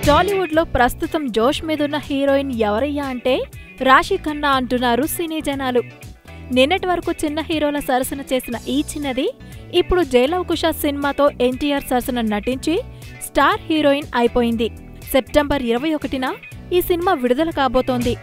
టాలీవుడ్లో ప్రస్తుతం జోష్ మీదున్న హీరోయిన్ ఎవరయ్యా అంటే రాశి ఖన్నా అంటున్నారు సినీ జనాలు నిన్నటి వరకు చిన్న హీరోల సరసన చేసిన ఈ చిన్నది ఇప్పుడు జైలవకుశ సినిమాతో ఎన్టీఆర్ సరసన నటించి స్టార్ హీరోయిన్ అయిపోయింది సెప్టెంబర్ ఇరవై ఒకటిన ఈ సినిమా విడుదల కాబోతోంది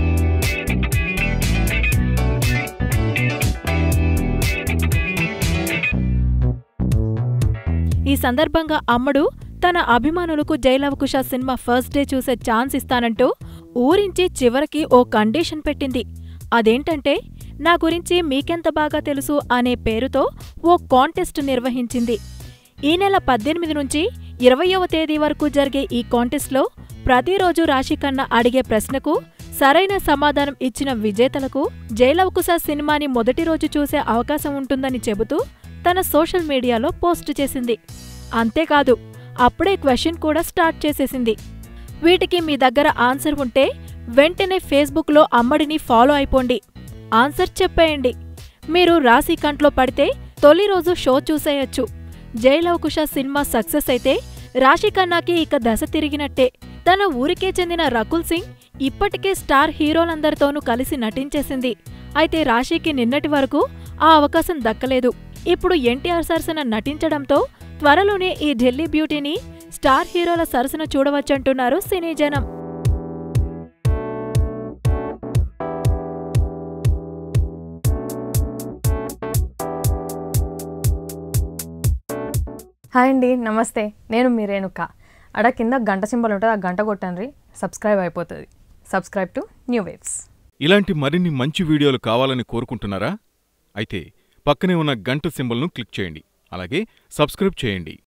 ఈ సందర్భంగా అమ్మడు తన అభిమానులకు జైలవకుశ సినిమా ఫస్ట్ డే చూసే ఛాన్స్ ఇస్తానంటూ ఊరించి చివరికి ఓ కండిషన్ పెట్టింది అదేంటంటే నా గురించి మీకెంత బాగా తెలుసు అనే పేరుతో ఓ కాంటెస్ట్ నిర్వహించింది ఈ నెల పద్దెనిమిది నుంచి ఇరవయవ తేదీ వరకు జరిగే ఈ కాంటెస్ట్లో ప్రతిరోజు రాశికన్నా అడిగే ప్రశ్నకు సరైన సమాధానం ఇచ్చిన విజేతలకు జైలవకుశ సినిమాని మొదటి రోజు చూసే అవకాశం ఉంటుందని చెబుతూ తన సోషల్ మీడియాలో పోస్ట్ చేసింది అంతేకాదు అప్పుడే క్వశ్చన్ కూడా స్టార్ట్ చేసేసింది వీటికి మీ దగ్గర ఆన్సర్ ఉంటే వెంటనే ఫేస్బుక్లో అమ్మడిని ఫాలో అయిపోండి ఆన్సర్ చెప్పేయండి మీరు రాశి కంట్లో పడితే తొలి రోజు షో చూసేయొచ్చు జైలవకుశ సినిమా సక్సెస్ అయితే రాశి ఖన్నాకి ఇక దశ తిరిగినట్టే తన ఊరికే చెందిన రకుల్ సింగ్ ఇప్పటికే స్టార్ హీరోలందరితోనూ కలిసి నటించేసింది అయితే రాశికి నిన్నటి వరకు ఆ అవకాశం దక్కలేదు ఇప్పుడు ఎన్టీఆర్ సరసన నటించడంతో త్వరలోనే ఈ ఢిల్లీ బ్యూటీని స్టార్ హీరోల సరసన చూడవచ్చంటున్నారు సినీ జనం హాయ్ అండి నమస్తే నేను మీ రేణుక అడ కింద గంట సింబల్ ఉంటుంది ఆ గంట కొట్టండి సబ్స్క్రైబ్ అయిపోతుంది సబ్స్క్రైబ్ టు న్యూ వేవ్స్ ఇలాంటి మరిన్ని మంచి వీడియోలు కావాలని కోరుకుంటున్నారా అయితే పక్కనే ఉన్న గంట సింబల్ను క్లిక్ చేయండి అలాగే సబ్స్క్రైబ్ చేయండి